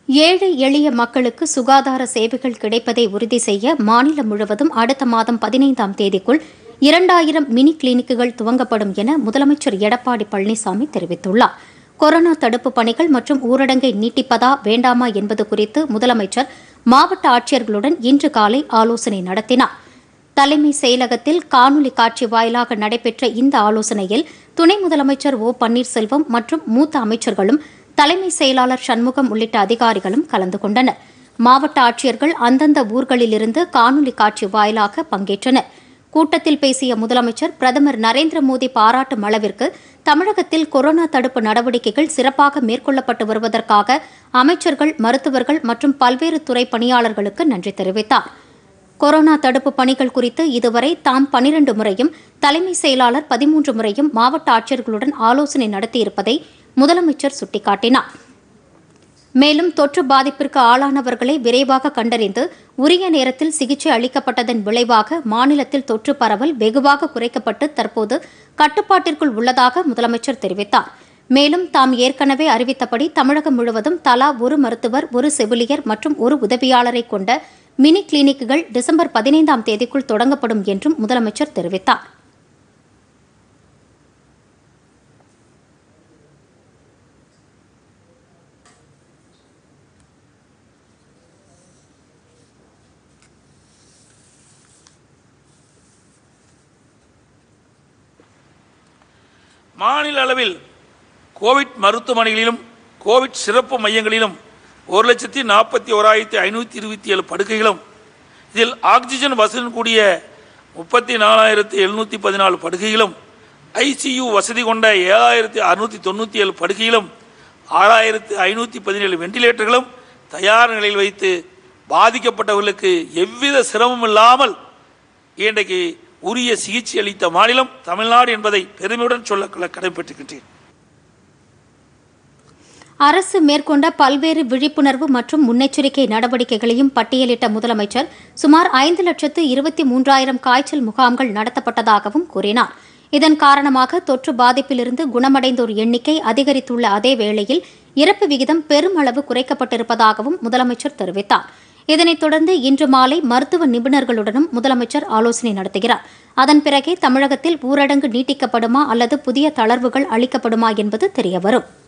ஏழை எளிய மக்களுக்கு சுகாதார சேவைகள் கிடைப்பதை உறுதி செய்ய மாநிலம் முழுவதும் அடுத்த மாதம் பதினைந்தாம் தேதிக்குள் இரண்டாயிரம் மினி கிளினிக்குகள் துவங்கப்படும் என முதலமைச்சர் எடப்பாடி பழனிசாமி தெரிவித்துள்ளார் கொரோனா தடுப்பு பணிகள் மற்றும் ஊரடங்கை நீட்டிப்பதா வேண்டாமா என்பது குறித்து முதலமைச்சர் மாவட்ட ஆட்சியர்களுடன் இன்று காலை ஆலோசனை நடத்தினார் தலைமை செயலகத்தில் காணொலி காட்சி வாயிலாக நடைபெற்ற இந்த ஆலோசனையில் துணை முதலமைச்சர் ஓ பன்னீர்செல்வம் மற்றும் மூத்த அமைச்சர்களும் தலைமை செயலாளர் சண்முகம் உள்ளிட்ட அதிகாரிகளும் கலந்து கொண்டனர் மாவட்ட ஆட்சியர்கள் அந்தந்த ஊர்களிலிருந்து காணொலி காட்சி வாயிலாக பங்கேற்றனர் கூட்டத்தில் பேசிய முதலமைச்சர் பிரதமர் நரேந்திர மோடி பாராட்டும் அளவிற்கு தமிழகத்தில் கொரோனா தடுப்பு நடவடிக்கைகள் சிறப்பாக மேற்கொள்ளப்பட்டு வருவதற்காக அமைச்சர்கள் மருத்துவர்கள் மற்றும் பல்வேறு துறை பணியாளர்களுக்கு நன்றி தெரிவித்தார் கொரோனா தடுப்பு பணிகள் குறித்து இதுவரை தாம் பனிரண்டு முறையும் தலைமை செயலாளர் பதிமூன்று முறையும் மாவட்ட ஆட்சியர்களுடன் ஆலோசனை நடத்தியிருப்பதை முதலமைச்சர் சுட்டிக்காட்டினார் மேலும் தொற்று பாதிப்பிற்கு ஆளானவர்களை விரைவாக கண்டறிந்து உரிய நேரத்தில் சிகிச்சை அளிக்கப்பட்டதன் விளைவாக மாநிலத்தில் தொற்று பரவல் வெகுவாக குறைக்கப்பட்டு தற்போது கட்டுப்பாட்டிற்குள் உள்ளதாக முதலமைச்சர் தெரிவித்தார் மேலும் தாம் ஏற்கனவே அறிவித்தபடி தமிழகம் முழுவதும் தலா ஒரு மருத்துவர் ஒரு செவிலியர் மற்றும் ஒரு உதவியாளரை கொண்ட மினி கிளினிக்குகள் டிசம்பர் பதினைந்தாம் தேதிக்குள் தொடங்கப்படும் என்றும் முதலமைச்சர் தெரிவித்தார் மாநில அளவில் கோவிட் மருத்துவமனைகளிலும் கோவிட் சிறப்பு மையங்களிலும் ஒரு லட்சத்தி நாற்பத்தி ஓராயிரத்தி ஐநூற்றி இருபத்தி ஏழு படுக்கைகளும் இதில் ஆக்சிஜன் வசதியுடன் கூடிய முப்பத்தி நாலாயிரத்தி எழுநூற்றி பதினாலு படுக்கைகளும் ஐசியு வசதி கொண்ட ஏழாயிரத்தி அறுநூற்றி தொண்ணூற்றி ஏழு படுக்கைகளும் ஆறாயிரத்து ஐநூற்றி பதினேழு வெண்டிலேட்டர்களும் தயார் நிலையில் வைத்து பாதிக்கப்பட்டவர்களுக்கு எவ்வித சிரமம் இல்லாமல் இன்றைக்கு உரிய சிகிச்சை அளித்த மாநிலம் தமிழ்நாடு என்பதை பெருமையுடன் சொல்ல கடமைப்பட்டிருக்கின்றேன் அரசு மேற்கொண்ட பல்வேறு விழிப்புணர்வு மற்றும் முன்னெச்சரிக்கை நடவடிக்கைகளையும் பட்டியலிட்ட முதலமைச்சர் சுமார் ஐந்து லட்சத்து இருபத்தி மூன்றாயிரம் காய்ச்சல் முகாம்கள் நடத்தப்பட்டதாகவும் கூறினார் இதன் காரணமாக தொற்று பாதிப்பிலிருந்து குணமடைந்தோர் எண்ணிக்கை அதிகரித்துள்ள அதே வேளையில் இறப்பு விகிதம் பெருமளவு குறைக்கப்பட்டிருப்பதாகவும் முதலமைச்சர் தெரிவித்தார் இதனைத் தொடர்ந்து இன்று மாலை மருத்துவ நிபுணர்களுடனும் முதலமைச்சர் ஆலோசனை நடத்துகிறார் அதன் பிறகே தமிழகத்தில் ஊரடங்கு நீட்டிக்கப்படுமா அல்லது புதிய தளர்வுகள் அளிக்கப்படுமா என்பது தெரியவரும்